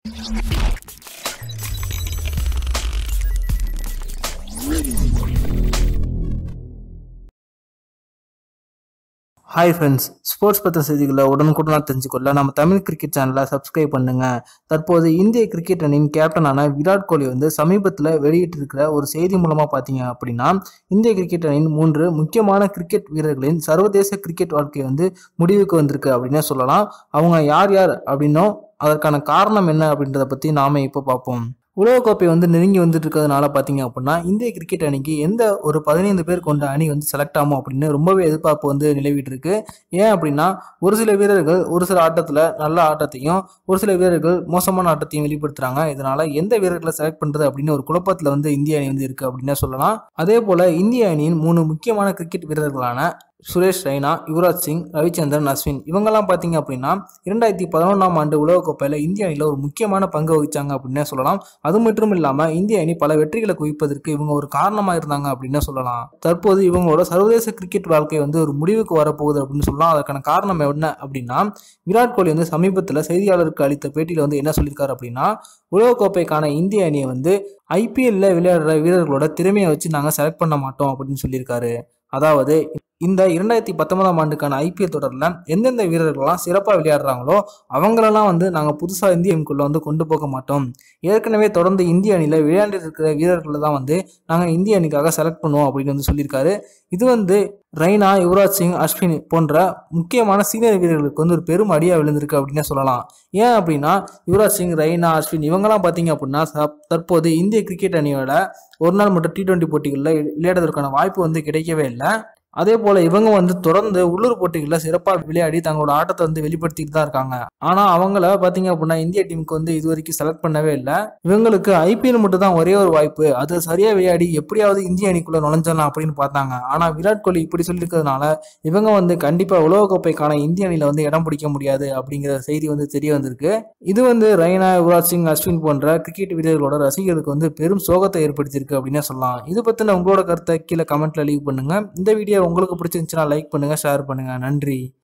hi friends sports பற்றின செய்திகளை உடனுக்குடனாக தெரிஞ்சுக்கொள்ள நம்ம தமிழ் கிரிக்கெட் சேனலை சப்ஸ்கிரைப் பண்ணுங்க தற்போது இந்திய கிரிக்கெட் அணியின் கேப்டனான விராட் கோலி வந்து சமீபத்தில் வெளியிட்டிருக்கிற ஒரு செய்தி மூலமாக பார்த்தீங்க அப்படின்னா இந்திய கிரிக்கெட் அணியின் மூன்று முக்கியமான கிரிக்கெட் வீரர்களின் சர்வதேச கிரிக்கெட் வாழ்க்கை வந்து முடிவுக்கு வந்திருக்கு அப்படின்னே சொல்லலாம் அவங்க யார் யார் அப்படின்னும் அதற்கான காரணம் என்ன அப்படின்றத பற்றி நாம இப்போ பார்ப்போம் உலகக்கோப்பை வந்து நெருங்கி வந்துட்டு இருக்கிறதுனால பார்த்தீங்க அப்படின்னா இந்திய கிரிக்கெட் அணிக்கு எந்த ஒரு பதினைந்து பேர் கொண்ட அணி வந்து செலக்ட் ஆகும் அப்படின்னு ரொம்பவே எதிர்பார்ப்பு வந்து நிலவிட்டு இருக்கு ஏன் அப்படின்னா ஒரு சில வீரர்கள் ஒரு சில ஆட்டத்தில் நல்ல ஆட்டத்தையும் ஒரு சில வீரர்கள் மோசமான ஆட்டத்தையும் வெளிப்படுத்துறாங்க இதனால எந்த வீரர்களை செலக்ட் பண்றது அப்படின்னு ஒரு குழப்பத்தில் வந்து இந்திய அணி வந்து இருக்கு அப்படின்னே சொல்லலாம் அதே போல இந்திய அணியின் மூணு முக்கியமான கிரிக்கெட் வீரர்களான சுரேஷ் ரெய்னா யுவராஜ் சிங் ரவிச்சந்திரன் அஸ்வின் இவங்கெல்லாம் பார்த்தீங்க அப்படின்னா இரண்டாயிரத்தி பதினொன்றாம் ஆண்டு உலகக்கோப்பையில் இந்திய அணியில் ஒரு முக்கியமான பங்கு வகிச்சாங்க அப்படின்னே சொல்லலாம் அது மட்டும் இல்லாமல் இந்திய அணி பல வெற்றிகளை குவிப்பதற்கு இவங்க ஒரு காரணமாக இருந்தாங்க அப்படின்னே சொல்லலாம் தற்போது இவங்களோட சர்வதேச கிரிக்கெட் வாழ்க்கை வந்து ஒரு முடிவுக்கு வரப்போகுது அப்படின்னு சொல்லலாம் அதற்கான காரணம் என்ன அப்படின்னா விராட் கோலி வந்து சமீபத்தில் செய்தியாளருக்கு அளித்த பேட்டியில் வந்து என்ன சொல்லியிருக்காரு அப்படின்னா உலகக்கோப்பைக்கான இந்திய அணியை வந்து ஐபிஎல்ல விளையாடுற வீரர்களோட திறமையை வச்சு நாங்கள் செலக்ட் பண்ண மாட்டோம் அப்படின்னு சொல்லியிருக்காரு அதாவது இந்த இரண்டாயிரத்தி பத்தொன்பதாம் ஆண்டுக்கான ஐபிஎல் தொடரில் எந்தெந்த வீரர்கள்லாம் சிறப்பாக விளையாடுறாங்களோ அவங்களெல்லாம் வந்து நாங்கள் புதுசாக இந்திய அணிக்குள்ளே வந்து கொண்டு போக மாட்டோம் ஏற்கனவே தொடர்ந்து இந்திய அணியில் விளையாண்டு இருக்கிற வீரர்களை தான் வந்து நாங்கள் இந்திய அணிக்காக செலக்ட் பண்ணுவோம் அப்படின்னு வந்து சொல்லியிருக்காரு இது வந்து ரெய்னா யுவராஜ் சிங் அஸ்வின் போன்ற முக்கியமான சீனியர் வீரர்களுக்கு வந்து ஒரு பெரும் அடியாக விழுந்திருக்கு அப்படின்னே சொல்லலாம் ஏன் அப்படின்னா யுவராஜ் சிங் ரெய்னா அஸ்வின் இவங்கெல்லாம் பார்த்தீங்க அப்படின்னா ச- தற்போது இந்திய கிரிக்கெட் அணியோட ஒரு நாள் மற்றும் டி டுவெண்ட்டி போட்டிகளில் விளையாடுவதற்கான வாய்ப்பு வந்து கிடைக்கவே இல்லை அதே போல இவங்க வந்து தொடர்ந்து உள்ளூர் போட்டிகளில் சிறப்பாக விளையாடி தங்களோட ஆட்டத்தை வந்து வெளிப்படுத்திட்டு தான் இருக்காங்க ஆனா அவங்கள பாத்தீங்க அப்படின்னா இந்திய டீமுக்கு வந்து இது வரைக்கும் செலக்ட் பண்ணவே இல்லை இவங்களுக்கு ஐபிஎல் மட்டும் தான் ஒரே ஒரு வாய்ப்பு அது சரியா விளையாடி எப்படியாவது இந்திய அணிக்குள்ள நுழைஞ்சிடலாம் அப்படின்னு பார்த்தாங்க ஆனா விராட் கோலி இப்படி சொல்லியிருக்கிறதுனால இவங்க வந்து கண்டிப்பா உலகக்கோப்பைக்கான இந்திய அணியில வந்து இடம் பிடிக்க முடியாது அப்படிங்கிற செய்தி வந்து தெரிய வந்திருக்கு இது வந்து ரெய்னா யுவராஜ் சிங் அஸ்வின் போன்ற கிரிக்கெட் வீரர்களோட ரசிகர்களுக்கு வந்து பெரும் சோகத்தை ஏற்படுத்தியிருக்கு அப்படின்னே சொல்லலாம் இது பத்தின உங்களோட கருத்தை கீழே கமெண்ட்ல லீவ் பண்ணுங்க இந்த வீடியோ உங்களுக்கு பிடிச்சிருந்துச்சுன்னா லைக் பண்ணுங்க ஷேர் பண்ணுங்க நன்றி